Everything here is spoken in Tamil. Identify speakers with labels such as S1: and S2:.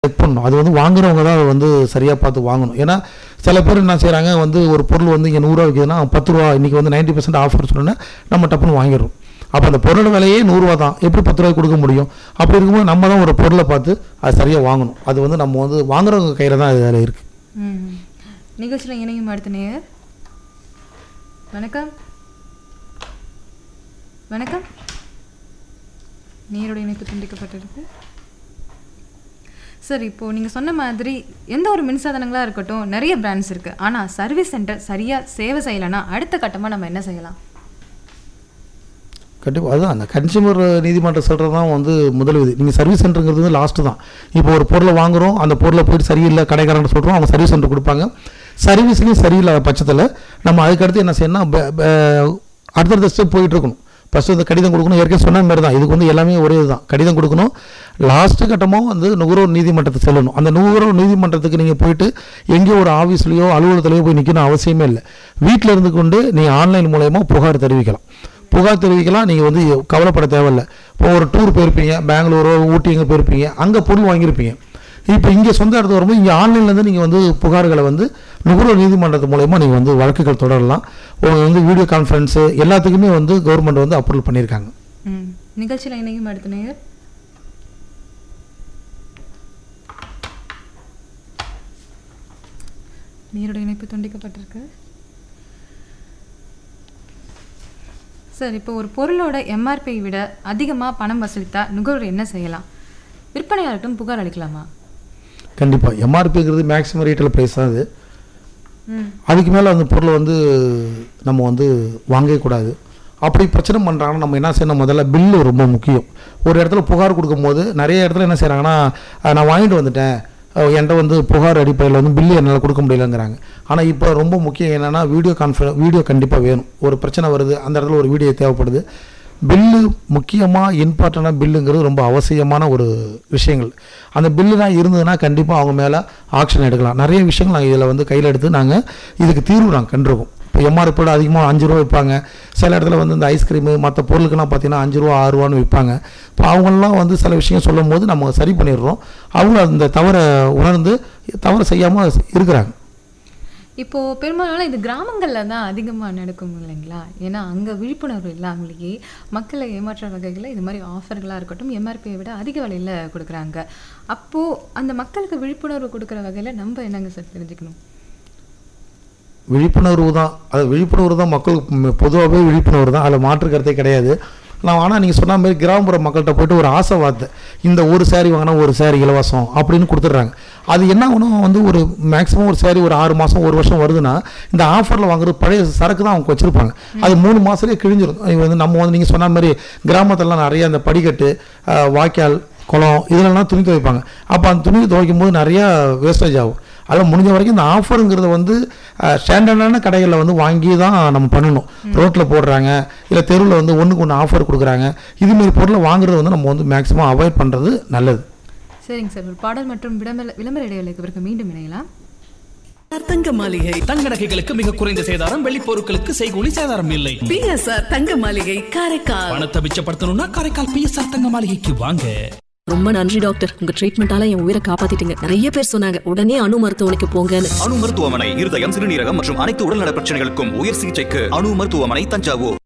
S1: செக் பண்ணணும் அது வந்து வாங்குறவங்க தான் அதை வந்து சரியாக பார்த்து வாங்கணும் ஏன்னா சில பேர் என்ன செய்கிறாங்க வந்து ஒரு பொருள் வந்து இங்கே நூறுரூவா விற்கிதுன்னா பத்து ரூபா இன்றைக்கி வந்து நைன்ட்டி பர்சன்ட் ஆஃபர் சொன்னோன்னா நம்ம டப்புன்னு வாங்கிடுறோம் அப்போ அந்த பொருளோட விலையே நூறுரூவா தான் எப்படி பத்து ரூபாய்க்கு கொடுக்க முடியும் அப்படி இருக்கும்போது நம்ம தான் ஒரு பொருளை பார்த்து அது சரியாக வாங்கணும் அது வந்து நம்ம வந்து வாங்குறவங்க கையில் தான் அது வேலை இருக்குது
S2: ம் நிகழ்ச்சியில் இணையும் அடுத்த நேயர் வணக்கம் வணக்கம் நேரோட இணைப்பு துண்டிக்கப்பட்டிருக்கு சார் இப்போ நீங்கள் சொன்ன மாதிரி எந்த ஒரு மின்சாதனங்களாக இருக்கட்டும் நிறைய பிராண்ட்ஸ் இருக்குது ஆனால் சர்வீஸ் சென்டர் சரியாக சேவை செய்யலைன்னா அடுத்த கட்டமாக நம்ம என்ன செய்யலாம்
S1: கண்டிப்பாக அதுதான் அந்த கன்சியூமர் நீதிமன்றம் சொல்கிறது தான் வந்து முதல் விதி நீங்கள் சர்வீஸ் சென்டருங்கிறது வந்து லாஸ்ட்டு தான் இப்போ ஒரு பொருளை வாங்குறோம் அந்த பொருளை போயிட்டு சரியில்லை கடைக்காரன் சொல்கிறோம் அவங்க சர்வீஸ் சென்டர் கொடுப்பாங்க சர்வீஸ்லேயும் சரியில்லாத பட்சத்தில் நம்ம அதுக்கடுத்து என்ன செய்யணும்னா ப- ப- அடுத்தடுத்த ஸ்டெப் போயிட்டு இருக்கணும் ஃபஸ்ட்டு வந்து கடிதம் கொடுக்கணும் ஏற்கனவே சொன்ன மாதிரி தான் இதுக்கு வந்து எல்லாமே ஒரே இதுதான் கடிதம் கொடுக்கணும் லாஸ்ட்டு கட்டமாக வந்து நுகர்வோர் நீதிமன்றத்துக்கு செல்லணும் அந்த நுகர்வோர் நீதிமன்றத்துக்கு நீங்கள் போயிட்டு எங்கேயோ ஒரு ஆஃபீஸ்லையோ அலுவலகத்துலையோ போய் நிற்கணும் அவசியமே இல்லை வீட்டில் இருந்து கொண்டு நீங்கள் ஆன்லைன் மூலயமா புகார் தெரிவிக்கலாம் புகார் தெரிவிக்கலாம் நீங்கள் வந்து கவலைப்பட தேவையில்ல இப்போ ஒரு டூர் போயிருப்பீங்க பெங்களூரோ ஊட்டி எங்கே போயிருப்பீங்க அங்கே பொருள் வாங்கியிருப்பீங்க இப்போ இங்கே சொந்த இடத்து வரும்போது இங்கே ஆன்லைன்லேருந்து நீங்கள் வந்து புகார்களை வந்து நுகர்வோர் நீதிமன்றத்து மூலயமா நீங்கள் வந்து வழக்குகள் தொடரலாம் உங்களுக்கு வந்து வீடியோ கான்ஃபரன்ஸு எல்லாத்துக்குமே வந்து கவர்மெண்ட் வந்து அப்ரூவல் பண்ணியிருக்காங்க
S2: ம் நிகழ்ச்சியில் இணையும் அடுத்த நேயர் நீரோட இணைப்பு துண்டிக்கப்பட்டிருக்கு சார் இப்போ ஒரு பொருளோட எம்ஆர்பியை விட அதிகமாக பணம் வசூலித்தா நுகர்வோர் என்ன செய்யலாம் விற்பனையாளர்கிட்ட புகார் அளிக்கலாமா
S1: கண்டிப்பாக எம்ஆர்பிங்கிறது மேக்ஸிமம் ரீட்டைல் ப்ரைஸ் தான் அது
S2: ம்
S1: அதுக்கு மேலே அந்த பொருளை வந்து நம்ம வந்து வாங்கவே கூடாது அப்படி பிரச்சனை பண்ணுறாங்கன்னா நம்ம என்ன செய்யணும் முதல்ல பில்லு ரொம்ப முக்கியம் ஒரு இடத்துல புகார் கொடுக்கும்போது நிறைய இடத்துல என்ன செய்கிறாங்கன்னா "அஹ், நான் வாங்கிட்டு வந்துட்டேன் அஹ், என்கிட்ட வந்து புகார் அடிப்படையில் வந்து பில்லு என்னால் கொடுக்க முடியலங்கிறாங்க ஆனால் இப்போ ரொம்ப முக்கியம் என்னென்னா வீடியோ கான்ஃபரன் வீடியோ கண்டிப்பாக வேணும் ஒரு பிரச்சனை வருது அந்த இடத்துல ஒரு வீடியோ தேவைப்படுது பில்லு முக்கியமாக இம்பார்ட்டண்டான பில்லுங்கிறது ரொம்ப அவசியமான ஒரு விஷயங்கள் அந்த பில்லு தான் இருந்ததுன்னா கண்டிப்பாக அவங்க மேலே ஆக்ஷன் எடுக்கலாம் நிறைய விஷயங்கள் நாங்கள் இதில் வந்து கையில் எடுத்து நாங்கள் இதுக்கு தீர்வு நாங்கள் கண்டிருக்கோம் இப்போ எம்ஆர்பியோட அதிகமாக அஞ்சு ரூபா விற்பாங்க சில இடத்துல வந்து இந்த ஐஸ்கிரீமு மற்ற பொருளுக்கெல்லாம் பார்த்தீங்கன்னா அஞ்சு ரூபா ஆறு ரூபான்னு விற்பாங்க இப்போ அவங்களாம் வந்து சில விஷயம் சொல்லும் போது நம்ம சரி பண்ணிடுறோம் அவங்க அந்த தவறை உணர்ந்து தவறு செய்யாமல் இருக்கிறாங்க
S2: இப்போ பெரும்பாலும் இது கிராமங்களில் தான் அதிகமாக நடக்கும் இல்லைங்களா ஏன்னா அங்கே விழிப்புணர்வு இல்லாமலேயே மக்களை ஏமாற்ற வகைகளில் இது மாதிரி ஆஃபர்களாக இருக்கட்டும் எம்ஆர்பியை விட அதிக விலையில் கொடுக்குறாங்க அப்போது அந்த மக்களுக்கு விழிப்புணர்வு கொடுக்குற வகையில் நம்ம என்னங்க சார் தெரிஞ்சுக்கணும்
S1: விழிப்புணர்வு தான் அது விழிப்புணர்வு தான் மக்களுக்கு பொதுவாகவே விழிப்புணர்வு தான் அதில் மாற்று கருத்தே கிடையாது நான் ஆனால் நீங்கள் சொன்ன மாதிரி கிராமப்புற மக்கள்கிட்ட போயிட்டு ஒரு ஆசை வார்த்தை இந்த ஒரு saree வாங்கினா ஒரு saree இலவசம் அப்படின்னு கொடுத்துட்றாங்க அது என்ன ஆகணும் வந்து ஒரு மேக்ஸிமம் ஒரு saree ஒரு ஆறு மாதம் ஒரு வருஷம் வருதுன்னா இந்த ஆஃபரில் வாங்குறது பழைய சரக்கு தான் அவங்க வச்சுருப்பாங்க அது மூணு மாதத்துலேயே கிழிஞ்சிரும் இது வந்து நம்ம வந்து நீங்கள் சொன்ன மாதிரி கிராமத்துலலாம் நிறைய அந்த படிக்கட்டு அஹ், வாய்க்கால் குளம் இதுலலாம் துணி துவைப்பாங்க அப்போ அந்த துணி துவைக்கும் போது நிறையா வேஸ்டேஜ் ஆகும் அதில் முடிஞ்ச வரைக்கும் இந்த ஆஃபருங்கிறத வந்து ஸ்டாண்டர்டான கடைகளில் வந்து வாங்கி தான் நம்ம பண்ணணும் ரோட்டில் போடுறாங்க இல்லை தெருவில் வந்து ஒன்றுக்கு ஒன்று ஆஃபர் கொடுக்குறாங்க இதுமாரி பொருளை வாங்குறது வந்து நம்ம வந்து மேக்ஸிமம் அவாய்ட் பண்ணுறது நல்லது
S2: சரிங்க சார் ஒரு பாடல் மற்றும் விளம்பர விளம்பர இடைவேளைக்கு பிறகு மீண்டும் இணையலாம்
S3: தங்க மாளிகை
S4: தங்க நகைகளுக்கு மிக குறைந்த சேதாரம் வெள்ளி பொருட்களுக்கு செய்கூலி சேதாரம் இல்லை
S3: பிஎஸ்ஆர் தங்க மாளிகை காரைக்கால்
S4: பணத்தை மிச்சப்படுத்தணும்னா காரைக்கால் பிஎஸ்ஆர் தங்க மாளிகைக்கு வாங்க
S5: ரொம்ப நன்றி டாக்டர் உங்க ட்ரீட்மெண்டால என் உயிரை காப்பாத்திட்டீங்க நிறைய பேர் சொன்னாங்க உடனே அணு மருத்துவமனைக்கு போங்கன்னு
S6: அணு மருத்துவமனை இருதயம் சிறுநீரகம் மற்றும் அனைத்து உடல்நல பிரச்சனைகளுக்கும் உயர் சிகிச்சைக்கு அணு மருத்துவமனை தஞ்சாவூர்